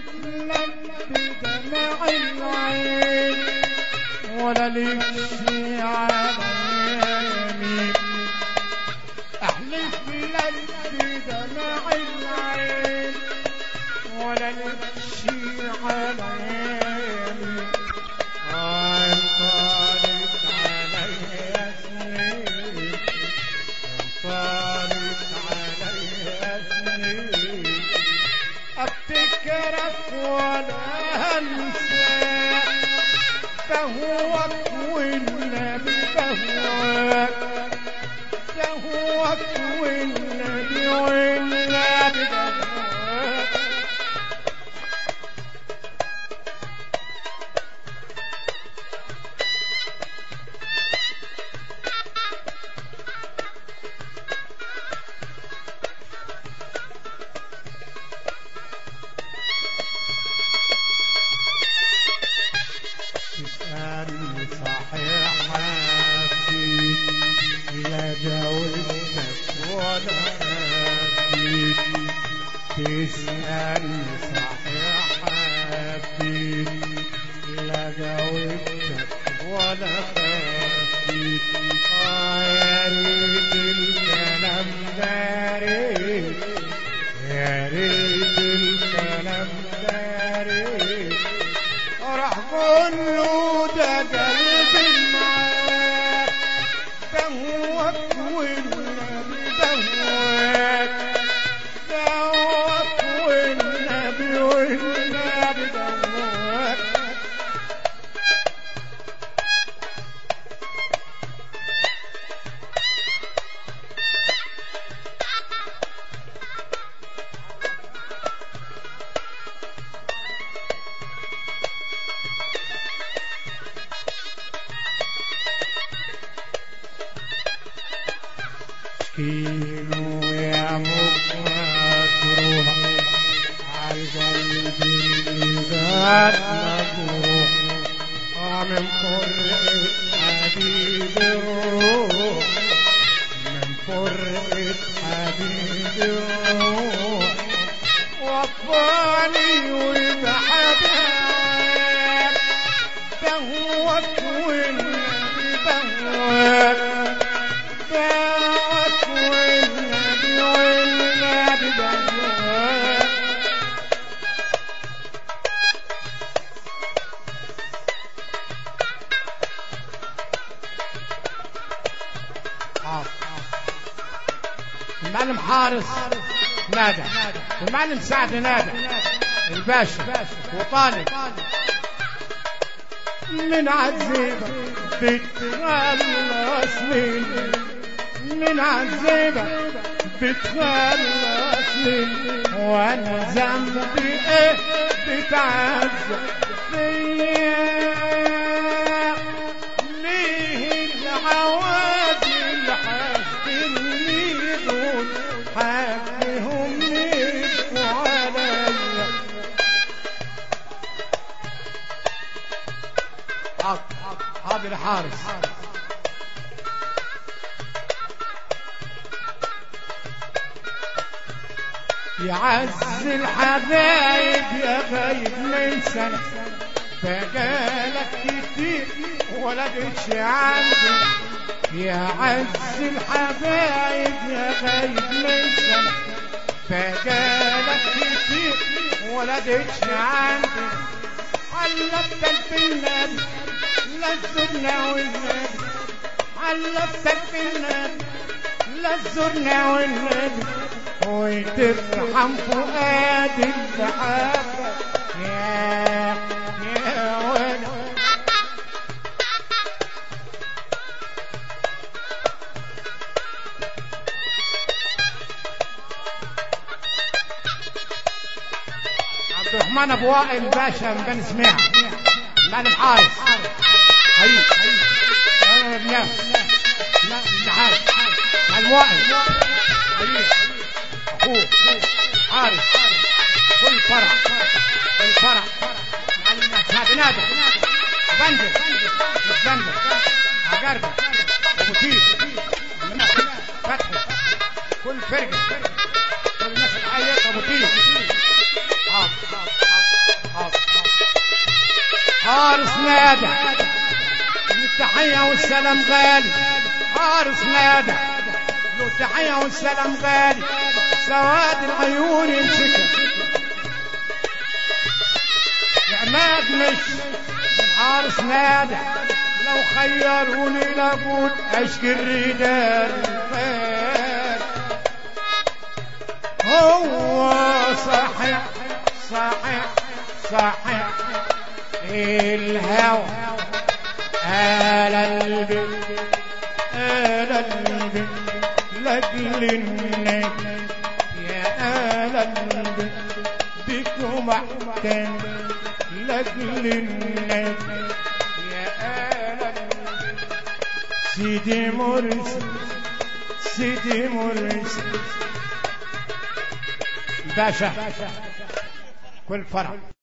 احلف لك بدمع العين ولا لك شي على يمين احلف لك بدمع العين ولا لك شي على يمين انطلق علي سنين انطلق علي سنين افتكرك ولا انساك بهوك والنبي بهوك بهوك والنبي والنبي بهوك تسألني صحيح حسيت لا جاوبتك ولا خفيت تسألني صحيح حسيت لا جاوبتك ولا خفيت آه يا ريت الكلام ده ريت يا ريت الكلام ده ريت راح قول له ده قلبي معاك دهوك والنبي دهوك دهوك والنبي والنبي دهوك مسكينه يا مكروه عالقلب اللي ذات مجروح ومن فرقة حبيب الروح من فرقة حبيب الروح وفاني وبحبك دهوك والنبي دهوك دعوك والنبي والنبي دعوك المعلم حارس نادى المعلم سعد نادى الباشا وطالب من عذيبة بتخلص مني من عذيبة بتخلص مني وانا ذنبي ايه بتعذب فيا ليه العوادل حاسبني دول حقهم يبكوا عليا حاضر حارس يعز الحبايب يا غايب من سنة بقالك كتير ولا جيتش عندي يا عز الحبايب يا غايب من سنة بقالك كتير ولا جيتش عندي علبتك بالنبي لزرنا والنبي علبتك بالنبي لزرنا والنبي وترحم فؤاد المحبة يا يا ولد عبد الرحمن ابو وائل باشا من بني سميعه المعلم حارس هي انا ابنه لا النحاس معلم وائل هي اخوه حارس كل فرع كل فرع معلم هذا نادى بندر مش بندر عقربة ابو تيف فتحي كل فرقه كل الناس العيط ابو تيف حاضر حاضر حارس نادى التحية والسلام غالي حارس نادى له التحية والسلام غالي سواد العيون يمسكها عماد مش الحارس نادى لو خيروني لابد اشكي الرجال الخير هو صحيح صحيح صحيح الهوى آل البيت آل البيت لأجل النبي يا آل البيت بكم أحكام لأجل النبي يا آل البيت سيدي مرسي سيدي مرسي باشا كل فرح